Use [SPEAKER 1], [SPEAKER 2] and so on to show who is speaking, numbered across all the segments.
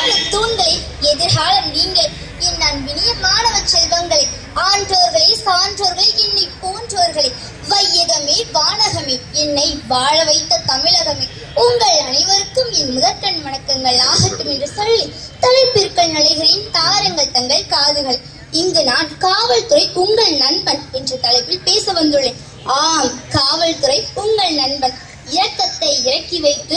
[SPEAKER 1] நான்கு தூண்களில் எதிர்காலம் நீங்கள் என் அன்பினிய மாணவ செல்வங்களே ஆன்றோர்களே சான்றோர்களே என்னை போன்றோர்களே வையகமே வானகமே என்னை வாழ வைத்த தமிழகமே உங்கள் அனைவருக்கும் என் முதற்கண் வணக்கங்கள் ஆகட்டும் என்று சொல்லி தலைப்பிற்கள் நலைகளின் தாரங்கள் தங்கள் காதுகள் இங்கு நான் காவல்துறை உங்கள் நண்பன் என்ற தலைப்பில் பேச வந்துள்ளேன் ஆம் காவல்துறை உங்கள் நண்பன் இரக்கத்தை இறக்கி வைத்து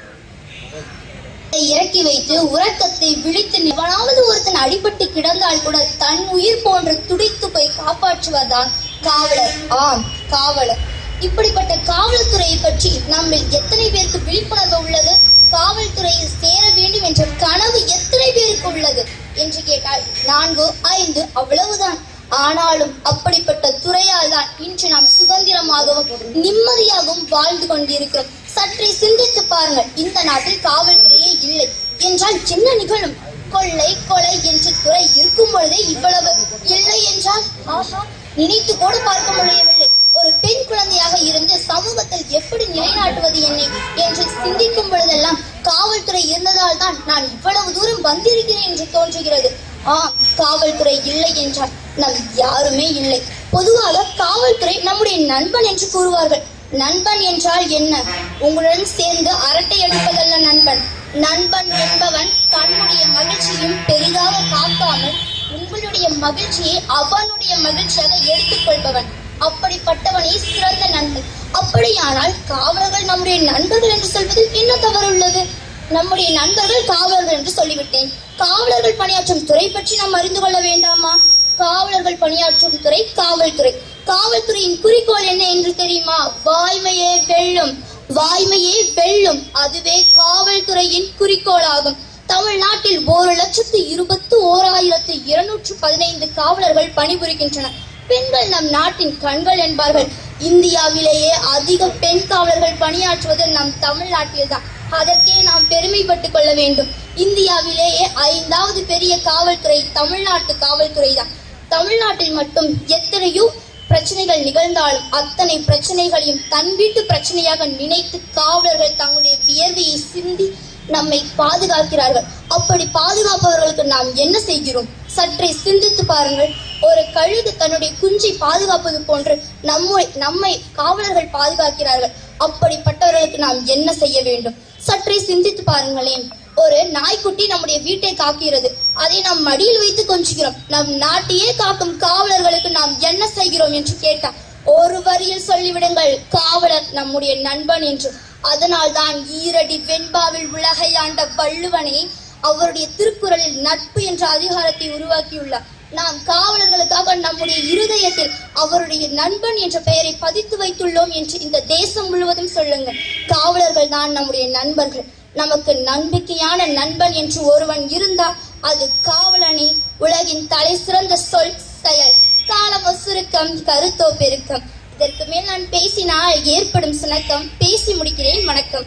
[SPEAKER 1] இறக்கி வைத்து உறக்கத்தை விழித்து எவனாவது ஒருத்தன் அடிபட்டு கிடந்தால் கூட தன் உயிர் போன்ற துடித்து போய் காப்பாற்றுவதுதான் காவலர் ஆம் காவலர் இப்படிப்பட்ட காவல்துறையை பற்றி நம்மில் எத்தனை பேருக்கு விழிப்புணர்வு உள்ளது காவல்துறையில் சேர வேண்டும் என்ற கனவு எத்தனை பேருக்கு உள்ளது என்று கேட்டால் நான்கு ஐந்து அவ்வளவுதான் ஆனாலும் அப்படிப்பட்ட துறையால் தான் இன்று நாம் சுதந்திரமாகவும் நிம்மதியாகவும் வாழ்ந்து கொண்டிருக்கிறோம் சற்றே சிந்தித்து பாருங்கள் இந்த நாட்டில் காவல்துறையே இல்லை என்றால் என்ன நிகழும் கொள்ளை கொலை என்ற துறை இருக்கும் பொழுதே இவ்வளவு இல்லை என்றால் ஆஹா நினைத்து கூட பார்க்க முடியவில்லை ஒரு பெண் குழந்தையாக இருந்து சமூகத்தில் எப்படி நிலைநாட்டுவது என்னை என்று சிந்திக்கும் பொழுதெல்லாம் காவல்துறை இருந்ததால் தான் நான் இவ்வளவு தூரம் வந்திருக்கிறேன் என்று தோன்றுகிறது ஆம் காவல்துறை இல்லை என்றால் நம் யாருமே இல்லை பொதுவாக காவல்துறை நம்முடைய நண்பன் என்று கூறுவார்கள் நண்பன் என்றால் என்ன உங்களுடன் சேர்ந்து அரட்டை அடிப்பதல்ல நண்பன் நண்பன் என்பவன் தன்னுடைய மகிழ்ச்சியும் பெரிதாக காக்காமல் உங்களுடைய மகிழ்ச்சியை அவனுடைய மகிழ்ச்சியாக எடுத்துக்கொள்பவன் அப்படிப்பட்டவனே சிறந்த நண்பன் அப்படியானால் காவலர்கள் நம்முடைய நண்பர்கள் என்று சொல்வதில் என்ன தவறு உள்ளது நம்முடைய நண்பர்கள் காவலர்கள் என்று சொல்லிவிட்டேன் காவலர்கள் பணியாற்றும் துறை பற்றி நாம் அறிந்து கொள்ள வேண்டாமா காவலர்கள் பணியாற்றும் துறை காவல்துறை காவல்துறையின் குறிக்கோள் என்ன என்று தெரியுமா வாய்மையே வெல்லும் வாய்மையே வெல்லும் அதுவே காவல்துறையின் குறிக்கோளாகும் தமிழ்நாட்டில் ஒரு லட்சத்து இருபத்து ஓராயிரத்து இருநூற்று பதினைந்து காவலர்கள் பணிபுரிகின்றனர் பெண்கள் நம் நாட்டின் கண்கள் என்பார்கள் இந்தியாவிலேயே அதிக பெண் காவலர்கள் பணியாற்றுவது நம் தமிழ்நாட்டில்தான் அதற்கே நாம் பெருமைப்பட்டுக் கொள்ள வேண்டும் இந்தியாவிலேயே ஐந்தாவது பெரிய காவல்துறை தமிழ்நாட்டு காவல்துறை தான் தமிழ்நாட்டில் மட்டும் எத்தனையோ பிரச்சனைகள் நிகழ்ந்தாலும் அத்தனை பிரச்சனைகளையும் தன் வீட்டு பிரச்சனையாக நினைத்து காவலர்கள் தங்களுடைய வியர்வையை சிந்தி நம்மை பாதுகாக்கிறார்கள் அப்படி பாதுகாப்பவர்களுக்கு நாம் என்ன செய்கிறோம் சற்றே சிந்தித்து பாருங்கள் ஒரு கழுகு தன்னுடைய குஞ்சை பாதுகாப்பது போன்று நம்மை நம்மை காவலர்கள் பாதுகாக்கிறார்கள் அப்படிப்பட்டவர்களுக்கு நாம் என்ன செய்ய வேண்டும் சற்றே சிந்தித்து பாருங்களேன் ஒரு நாய்க்குட்டி நம்முடைய வீட்டை காக்கிறது அதை நாம் மடியில் வைத்து கொஞ்சுகிறோம் நம் நாட்டையே காக்கும் காவலர்களுக்கு நாம் என்ன செய்கிறோம் என்று கேட்டார் ஒரு வரியில் சொல்லிவிடுங்கள் காவலர் நம்முடைய நண்பன் என்று அதனால் தான் ஈரடி வெண்பாவில் உலகை ஆண்ட வள்ளுவனை அவருடைய திருக்குறளில் நட்பு என்ற அதிகாரத்தை உருவாக்கியுள்ளார் நாம் காவலர்களுக்காக நம்முடைய இருதயத்தில் அவருடைய நண்பன் என்ற பெயரை பதித்து வைத்துள்ளோம் என்று இந்த தேசம் முழுவதும் சொல்லுங்கள் காவலர்கள் தான் நம்முடைய நண்பர்கள் நமக்கு நம்பிக்கையான நண்பன் என்று ஒருவன் இருந்தால் அது காவலனே உலகின் தலை சிறந்த சொல் செயல் காலமோ சுருக்கம் கருத்தோ பெருக்கம் இதற்கு மேல் நான் பேசினால் ஏற்படும் சுணக்கம் பேசி முடிக்கிறேன் வணக்கம்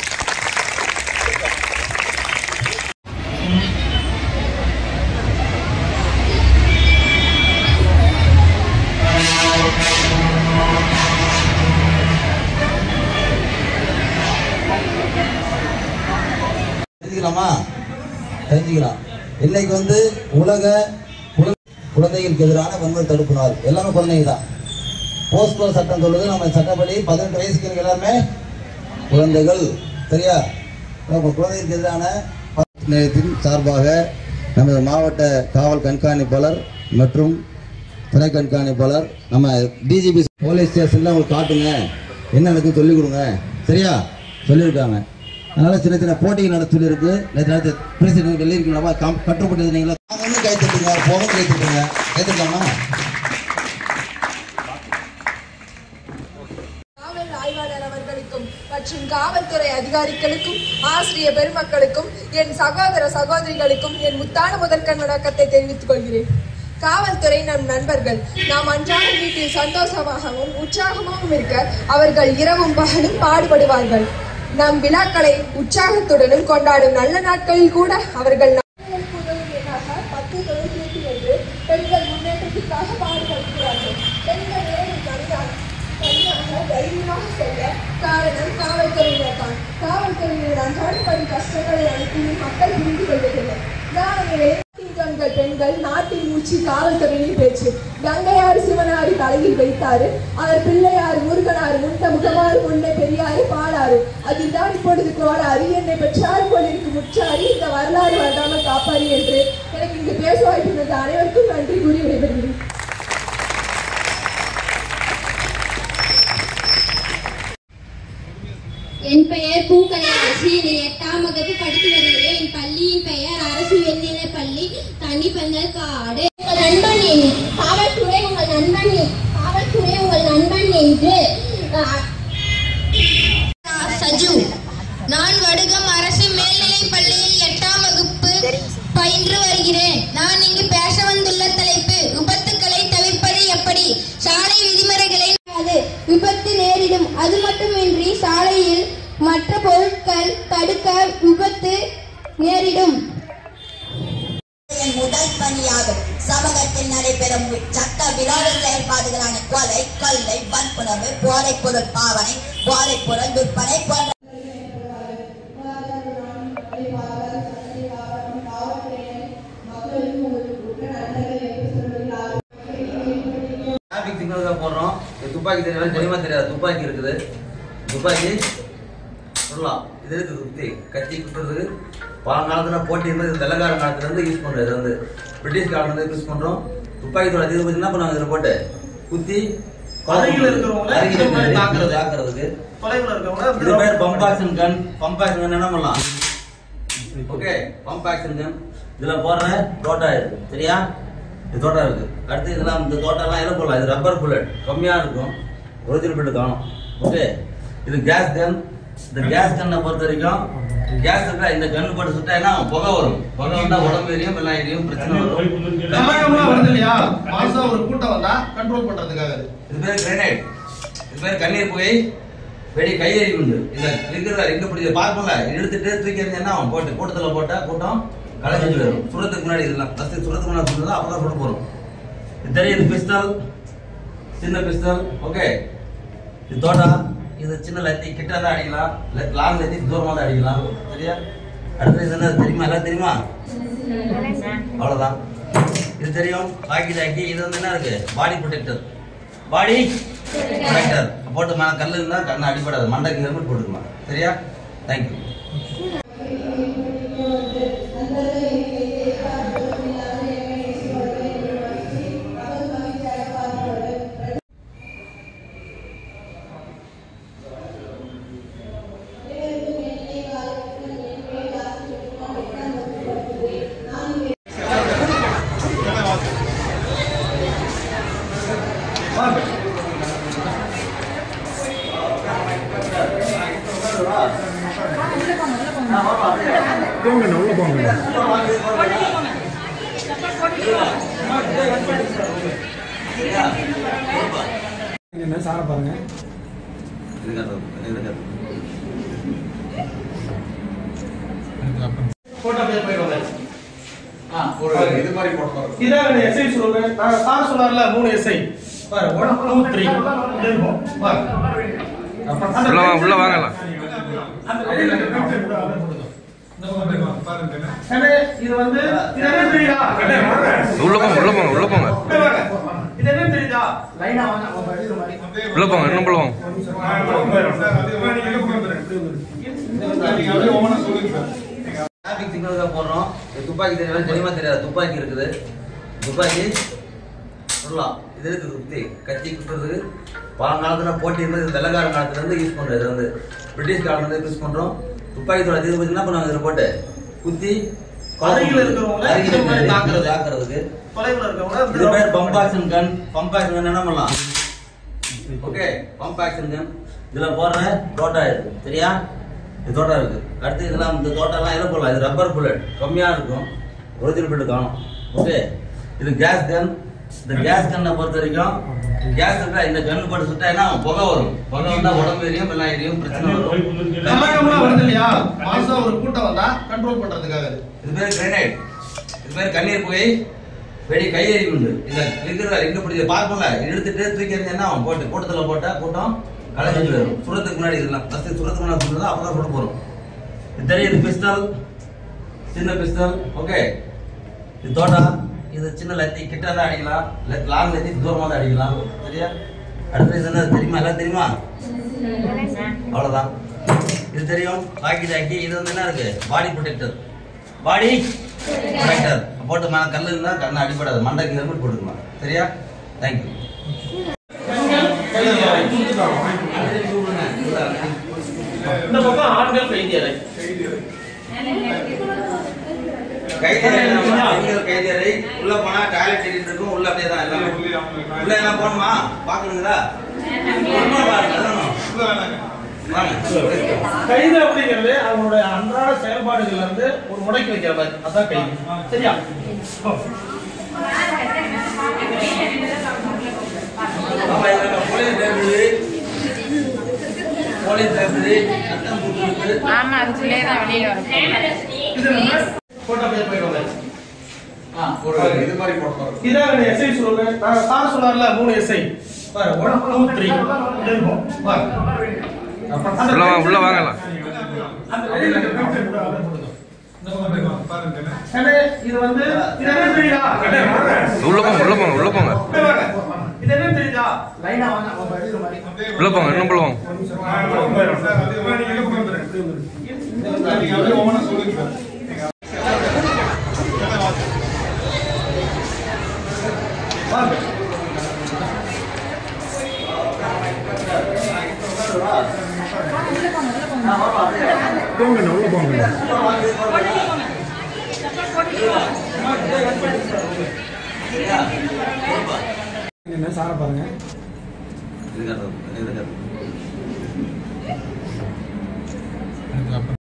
[SPEAKER 2] தெரிஞ்சுக்கலாமா தெரிஞ்சுக்கலாம் இன்னைக்கு வந்து உலக குழ- குழந்தைகளுக்கு எதிரான வன்முறை தடுப்பு நாள் எல்லாமே குழந்தைங்க தான் போஸ்கோ சட்டம் சொல்லுது நம்ம சட்டப்படி பதினெட்டு வயசுக்கு இருக்க எல்லாருமே குழந்தைகள் சரியா நம்ம குழந்தைகளுக்கு எதிரான ப- நிலையத்தின் சார்பாக நமது மாவட்ட காவல் கண்காணிப்பாளர் மற்றும் துணை கண்காணிப்பாளர் நம்ம டிஜிபி போலீஸ் ஸ்டேஷனில் உங்களுக்கு காட்டுங்க என்ன நடக்குன்னு சொல்லிக் கொடுங்க சரியா சொல்லியிருக்காங்க அதனால சின்ன சின்ன போட்டிகள் நடத்த சொல்லியிருக்கு நேற்று நேரத்து பிரசிடென்ட் எழுதிருக்கீங்களா கட்டுப்பட்டு இருந்தீங்களா அவங்க வந்து கை தட்டுங்க போகும் கை தட்டுங்க கை தட்டலாமா
[SPEAKER 3] காவல் ஆய்வாளர் அவர்களுக்கும் மற்றும் காவல்துறை அதிகாரிகளுக்கும் ஆசிரிய பெருமக்களுக்கும் என் சகோதர சகோதரிகளுக்கும் என் முத்தான முதற்கண் வணக்கத்தை தெரிவித்துக் கொள்கிறேன் காவல்துறை நம் நண்பர்கள் நாம் அன்றாட வீட்டில் சந்தோஷமாகவும் உற்சாகமாகவும் இருக்க அவர்கள் இரவும் பகலும் பாடுபடுவார்கள் நம் விழாக்களை உற்சாகத்துடனும் கொண்டாடும் நல்ல நாட்களில் கூட அவர்கள் பெண்களுக்கு உதவுவதற்காக பத்து தொழில்நுட்பி என்று பெண்கள் முன்னேற்றத்திற்காக பாடுபடுகிறார்கள் பெண்கள் நேரம் தனியாக தனியாக தைரியமாக செல்ல காரணம் காவல்துறையினர் தான் காவல்துறையினர் அன்றாடம் படும் கஷ்டங்களை அனுப்பி மக்கள் புரிந்து கொள்வதில்லை மாணவர்களே கண்கள் பெண்கள் நாட்டின் மூச்சு காவல்துறையின் பேச்சு கங்கையாறு சிவனாறு தலையில் வைத்தாரு அவர் பிள்ளையாறு முருகனாறு முண்ட முகமாறு முன்னை பெரியாறு பாலாறு அதில் தான் இப்பொழுது கோளாறு என்னை பெற்றாறு போலிருக்கு முற்றாரி இந்த வரலாறு வராமல் காப்பாரி என்று எனக்கு இங்கு பேச வாய்ப்பு தந்த அனைவருக்கும் நன்றி கூறி விடைபெறுகிறேன்
[SPEAKER 4] என் பெயர் பூக்கலை அரசி எட்டாம் வகுப்பு படித்து வருகிறேன் என் பள்ளியின் பெயர் அரசு உயர்நிலைப் பள்ளி தனிப்பந்தல் காடு உங்கள் நண்பன் என் காவல்துறை உங்கள் நண்பன் என்- காவல்துறை உங்கள் நண்பன் என்று அஹ்,
[SPEAKER 5] சஜு நான் வடுகம் அரசு மேல்நிலைப் பள்ளியில் எட்டாம் வகுப்பு பயின்று வருகிறேன் நான் இங்கு பேச வந்துள்ள தலைப்பு விபத்துக்களை தவிர்ப்பது எப்படி சாலை விதிமுறைகளை
[SPEAKER 4] அது விபத்து நேரிடும் அது மட்டுமின்றி சாலையில் மற்ற பொருட்கள் தடுக்க விபத்து நேரிடும்
[SPEAKER 6] என் முதல் பணியாகும் சமூகத்தில் நடைபெறும் சட்ட விரோத செயல்பாடுகளான கொலை கொள்ளை வன்புணர்வு போதைப் பொருள் பாவனை போதைப் பொருள் விற்பனை போன்ற
[SPEAKER 2] டிராஃபிக் சிக்னல் தான் போடுறோம் இது துப்பாக்கி தெரியாது தெரியுமா தெரியாது துப்பாக்கி இருக்குது துப்பாக்கி சொல்லலாம் இது இருக்குது சுத்தி கத்தி குத்துறது பழங்காலத்துல போட்டி இருந்தது இது வெள்ளக்கார காலத்துல இருந்து யூஸ் பண்றோம் இது வந்து பிரிட்டிஷ் காலத்துல இருந்து யூஸ் பண்றோம் துப்பாக்கி தோட இது என்ன பண்ணுவாங்க இதுல போட்டு குத்தி
[SPEAKER 7] அருகில் இருக்கிறவங்கள
[SPEAKER 2] அருகில்
[SPEAKER 7] இந்த மாதிரி
[SPEAKER 2] இருக்கிறவங்கள
[SPEAKER 7] தாக்குறது.
[SPEAKER 2] தாக்குறதுக்கு
[SPEAKER 7] தொலைவில் இருக்கவங்க
[SPEAKER 2] இது பேர் pump action gun pump action gun என்ன பண்ணலாம் ஓகே பம்ப் ஆக்ஷன் கன் இதுல போடுற தோட்டா இருக்கு சரியா இது தோட்டா இருக்கு அடுத்து இதெல்லாம் இந்த தோட்டாலாம் எதை போடலாம் இது ரப்பர் புல்லட் கம்மியா இருக்கும் ஒரிஜினல் புல்லட் காணும் ஓகே இது கேஸ் கன் இந்த கேஸ் கன்னை பொறுத்த வரைக்கும் கேஸ் இருக்கா இந்த கன் போட்டு சுட்டா என்ன ஆகும்? புகை வரும் புகை வந்தா உடம்பு எரியும் எல்லாம் எரியும் பிரச்சனை வரும்
[SPEAKER 7] தமிழகம்லாம் வருது இல்லையா மாசம் ஒரு கூட்டம் வந்தா கண்ட்ரோல் பண்றதுக்காக அது.
[SPEAKER 2] இது பேர் கிரனைட் இது பேர் கண்ணீர் புகை வெடி கையெறி உண்டு இந்த இருக்கிற எங்க பிடிச்ச பார்ப்போம்ல இழுத்துட்டு தூக்கி எறிஞ்சா அவன் போட்டு கூட்டத்துல போட்டா கூட்டம் கலைஞ்சு வரும் சுரத்துக்கு முன்னாடி இதெல்லாம் ஃபர்ஸ்ட் சுரத்துக்கு முன்னாடி சுடுறதா அப்பதான் சுட போறோம் இது தெரியும் இது பிஸ்டல் சின்ன பிஸ்டல் ஓகே இது தோட்டா இது சின்ன லத்தி கிட்ட தான் அடிக்கலாம் லாங் லத்தி தூரமா தான் அடிக்கலாம் சரியா அடுத்து இது என்ன தெரியுமா எல்லாம் தெரியுமா அவ்வளவுதான் இது தெரியும் பாக்கி தாக்கி இது வந்து என்ன இருக்கு பாடி ப்ரொடெக்டர் பாடி ப்ரொடெக்டர் போட்டு மேல கல்லு இருந்தா கண்ணு அடிபடாது மண்டைக்கு ஹெல்மெட் போட்டுக்கலாம் சரியா தேங்க்யூ
[SPEAKER 8] என்ன சார பாருங்க
[SPEAKER 7] போட்டோ அப்படியே போயிடுவாங்க
[SPEAKER 2] இது மாதிரி போட்டு
[SPEAKER 7] இதான் எஸ்ஐ சொல்லுங்க நான் சார் சொன்னார்ல மூணு எஸ்ஐ பாரு ஒன் டூ த்ரீ பாரு
[SPEAKER 9] உள்ள வாங்க உள்ள வாங்கலாம்
[SPEAKER 7] அண்ணே, இது வந்து இது என்ன தெரியுதா
[SPEAKER 9] உள்ள போங்க உள்ள போங்க உள்ள போங்க
[SPEAKER 7] உள்ள வாங்க. இது என்ன தெரியுதா
[SPEAKER 9] உள்ள போங்க இன்னும் உள்ள போங்க
[SPEAKER 2] டிராபிக் சிக்னல் தான் போடுறோம் இது துப்பாக்கி தெரியாது தெரியுமா தெரியாது துப்பாக்கி இருக்குது துப்பாக்கி சொல்லலாம் இது இருக்குது சுத்தி கத்தி குத்துறதுக்கு பழங்காலத்துல போட்டி இருந்தது இது வெள்ளக்கார காலத்துல இருந்து யூஸ் பண்றோம் இது வந்து பிரிட்டிஷ் காலத்துல இருந்து யூஸ் பண்றோம் துப்பாக்கி தோட இது என்ன பண்ணுவாங்க இதுல போட்டு குத்தி
[SPEAKER 7] அருகில் இருக்கிறவங்கள
[SPEAKER 2] அருகில்
[SPEAKER 7] இந்த மாதிரி
[SPEAKER 2] இருக்கிறவங்கள
[SPEAKER 7] தாக்குறது.
[SPEAKER 2] தாக்குறதுக்கு
[SPEAKER 7] தொலைவில் இருக்கவங்க
[SPEAKER 2] இது பேர் pump action gun pump action gun என்ன பண்ணலாம் ஓகே பம்ப் ஆக்ஷன் கன் இதுல போடுற தோட்டா இருக்கு சரியா இது தோட்டா இருக்கு அடுத்து இதெல்லாம் இந்த தோட்டாலாம் எதை போடலாம் இது ரப்பர் புல்லட் கம்மியா இருக்கும் ஒரிஜினல் புல்லட் காணும் ஓகே இது கேஸ் கன் இந்த கேஸ் கன்னை பொறுத்த வரைக்கும் கேஸ் இருக்கா இந்த கன் போட்டு சுட்டா என்ன ஆகும்? புகை வரும் புகை வந்தா உடம்பு எரியும் எல்லாம் எரியும் பிரச்சனை வரும்
[SPEAKER 7] தமிழகம்லாம் வருது இல்லையா மாசம் ஒரு கூட்டம் வந்தா கண்ட்ரோல் பண்றதுக்காக அது.
[SPEAKER 2] இது பேர் கிரனைட் இது பேர் கண்ணீர் புகை வெடி கையெறி உண்டு இந்த இருக்கிற எங்க பிடிச்ச பார்ப்போம்ல இழுத்துட்டு தூக்கி எறிஞ்சா அவன் போட்டு கூட்டத்துல போட்டா கூட்டம் கலைஞ்சு வரும் சுரத்துக்கு முன்னாடி இதெல்லாம் ஃபர்ஸ்ட் சுரத்துக்கு முன்னாடி சுடுறதா அப்பதான் சுட போறோம் இது தெரியும் இது பிஸ்டல் சின்ன பிஸ்டல் ஓகே இது தோட்டா இது சின்ன லத்தி கிட்ட தான் அடிக்கலாம் லத்- லாங் லத்தி தூரமா தான் அடிக்கலாம் சரியா அடுத்து இது என்ன தெரியுமா எல்லாம் தெரியுமா அவ்வளவுதான் இது தெரியும் பாக்கி ஜாக்கி இது வந்து என்ன இருக்கு பாடி ப்ரொடெக்டர் பாடி ப்ரொடெக்டர் போட்டு மேலே கல் இருந்தா கண்ணை அடிபடாது மண்டைக்கு ஹெல்மெட் போட்டுக்கலாம் சரியா தேங்க்யூ
[SPEAKER 7] இந்த பக்கம் ஆண்கள் கைதியறை
[SPEAKER 2] கைதியறை நம்ம பெண்கள் கைதியறை உள்ள போனா டாய்லெட் இருக்கும் உள்ள அப்படியே தான் எல்லாமே உள்ள எல்லாம் போகணுமா பாக்கணுங்களா உள்ள பாருங்க அதான். வாங்க
[SPEAKER 7] கைது அப்படிங்கிறது அவங்களுடைய அன்றாட செயல்பாடுகள்ல இருந்து ஒரு முடக்கி வைக்கிற மாதிரி அதான் கைது சரியா ஓ.
[SPEAKER 2] ஆமா, இதுல போலீஸ் லைப்ரரி போலீஸ் லைப்ரரி சட்டம் புக்கு
[SPEAKER 8] ஆமா அதுக்குள்ளே தான் வெளியில வரும்
[SPEAKER 7] இது நம்ம போட்டோ அப்படியே போயிடுவாங்க
[SPEAKER 2] இது மாதிரி போட்டோம்
[SPEAKER 7] இதான் எஸ்ஐ சொல்லுங்க நான் சார் சொன்னார்ல மூணு எஸ்ஐ பாரு ஒன் டூ த்ரீ இருக்கும் பாரு அந்த
[SPEAKER 9] உள்ள வாங்க உள்ள வாங்கலாம்
[SPEAKER 7] அந்த வெளியில இருக்க picture கூட அப்படியே போட்டுக்கோ. இந்த பக்கம் போய்க்கோ. கண்ணே, இது வந்து இது என்ன தெரியுதா கண்ணே, வாங்க.
[SPEAKER 9] உள்ள போங்க உள்ள போங்க உள்ள போங்க
[SPEAKER 7] அப்படியே வாங்க. இது என்ன தெரியுதா லைனா வாங்க அவங்க எழுதுற மாதிரி
[SPEAKER 9] உள்ள போங்க இன்னும் உள்ள போங்க
[SPEAKER 7] என்ன சார பாருங்க
[SPEAKER 2] இதுக்காக இதுக்காக